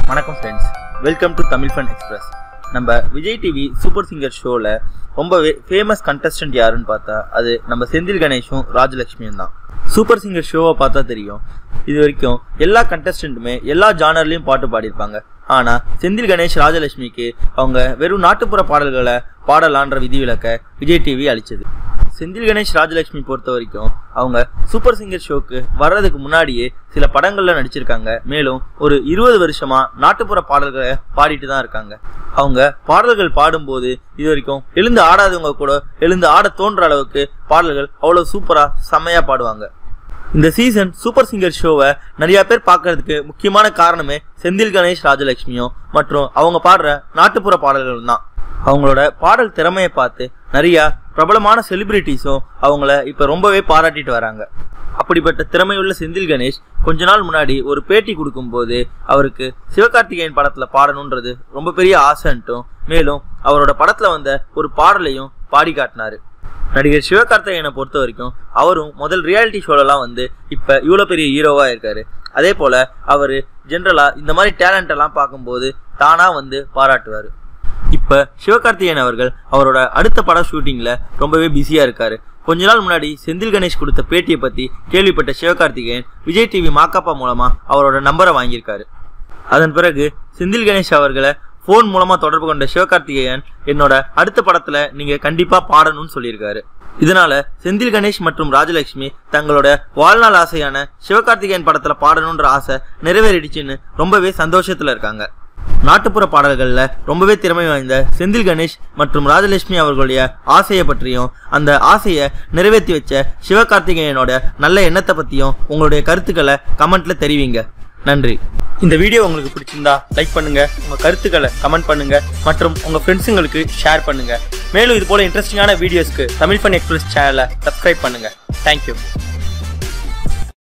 வணக்கம் friends welcome to Tamil fun express நம்ம Vijay TV super singer ஷோவில் ரொம்பவே ஃபேமஸ் கண்டஸ்டன்ட் யாருன்னு பார்த்தா அது நம்ம செந்தில் கணேஷும் ராஜலக்ஷ்மியும் தான் சூப்பர் சிங்கர் ஷோவை பார்த்தா தெரியும் இது வரைக்கும் எல்லா கண்டஸ்டன்ட்டுமே எல்லா ஜானர்லேயும் பாட்டு பாடியிருப்பாங்க ஆனால் செந்தில் கணேஷ் ராஜலட்சுமிக்கு அவங்க வெறும் நாட்டுப்புற பாடல்களை பாடலான்ற விதிவிலக்க விஜய் டிவி அளிச்சது செந்தில் கணேஷ் ராஜலட்சுமி பொறுத்த வரைக்கும் அவங்க சூப்பர் சிங்கர் ஷோக்கு வர்றதுக்கு முன்னாடியே சில படங்கள்ல நடிச்சிருக்காங்க மேலும் ஒரு இருபது வருஷமா நாட்டுப்புற பாடல்களை பாடிட்டு தான் இருக்காங்க அவங்க பாடல்கள் பாடும்போது இது வரைக்கும் எழுந்து ஆடாதவங்க கூட எழுந்து ஆட தோன்ற அளவுக்கு பாடல்கள் அவ்வளவு சூப்பரா செம்மையா பாடுவாங்க இந்த சீசன் சூப்பர் சிங்கர் ஷோவை நிறைய பேர் பார்க்கறதுக்கு முக்கியமான காரணமே செந்தில் கணேஷ் ராஜலட்சுமியும் மற்றும் அவங்க பாடுற நாட்டுப்புற பாடல்கள் தான் அவங்களோட பாடல் திறமையை பார்த்து நிறைய பிரபலமான செலிபிரிட்டிஸும் அவங்கள இப்ப ரொம்பவே பாராட்டிட்டு வராங்க அப்படிப்பட்ட திறமையுள்ள செந்தில் கணேஷ் கொஞ்ச நாள் முன்னாடி ஒரு பேட்டி கொடுக்கும்போது அவருக்கு சிவகார்த்திகேயன் படத்துல பாடணுன்றது ரொம்ப பெரிய ஆசைன்ட்டும் மேலும் அவரோட படத்துல வந்த ஒரு பாடலையும் பாடி காட்டினாரு நடிகர் சிவகார்த்திகேயனை பொறுத்த வரைக்கும் அவரும் முதல் ரியாலிட்டி ஷோலலாம் வந்து இப்போ இவ்வளோ பெரிய ஹீரோவா இருக்காரு அதே போல அவர் ஜென்ரலாக இந்த மாதிரி டேலண்ட் எல்லாம் பார்க்கும்போது தானாக வந்து பாராட்டுவார் இப்போ சிவகார்த்திகேயன் அவர்கள் அவரோட அடுத்த பட ஷூட்டிங்கில் ரொம்பவே பிஸியாக இருக்காரு கொஞ்ச நாள் முன்னாடி செந்தில் கணேஷ் கொடுத்த பேட்டியை பற்றி கேள்விப்பட்ட சிவகார்த்திகேயன் விஜய் டிவி மாக்காப்பா மூலமாக அவரோட நம்பரை வாங்கியிருக்காரு அதன் பிறகு செந்தில் கணேஷ் அவர்களை ஃபோன் மூலமா தொடர்பு கொண்ட சிவகார்த்திகேயன் என்னோட அடுத்த படத்துல நீங்க கண்டிப்பா பாடணும்னு சொல்லியிருக்காரு இதனால செந்தில் கணேஷ் மற்றும் ராஜலட்சுமி தங்களோட வாழ்நாள் ஆசையான சிவகார்த்திகேயன் படத்துல பாடணுன்ற ஆசை நிறைவேறிடுச்சுன்னு ரொம்பவே சந்தோஷத்துல இருக்காங்க நாட்டுப்புற பாடல்கள்ல ரொம்பவே திறமை வாய்ந்த செந்தில் கணேஷ் மற்றும் ராஜலட்சுமி அவர்களுடைய ஆசையை பற்றியும் அந்த ஆசையை நிறைவேற்றி வச்ச சிவகார்த்திகேயனோட நல்ல எண்ணத்தை பத்தியும் உங்களுடைய கருத்துக்களை கமெண்ட்ல தெரிவிங்க நன்றி இந்த வீடியோ உங்களுக்கு பிடிச்சிருந்தா லைக் பண்ணுங்க உங்க கருத்துக்களை கமெண்ட் பண்ணுங்க மற்றும் உங்க ஃப்ரெண்ட்ஸுங்களுக்கு ஷேர் பண்ணுங்க மேலும் இது போல இன்ட்ரெஸ்டிங்கான வீடியோஸ்க்கு தமிழ் ஃபன் எக்ஸ்பிரஸ் சேனலை சப்ஸ்கிரைப் பண்ணுங்க தேங்க்யூ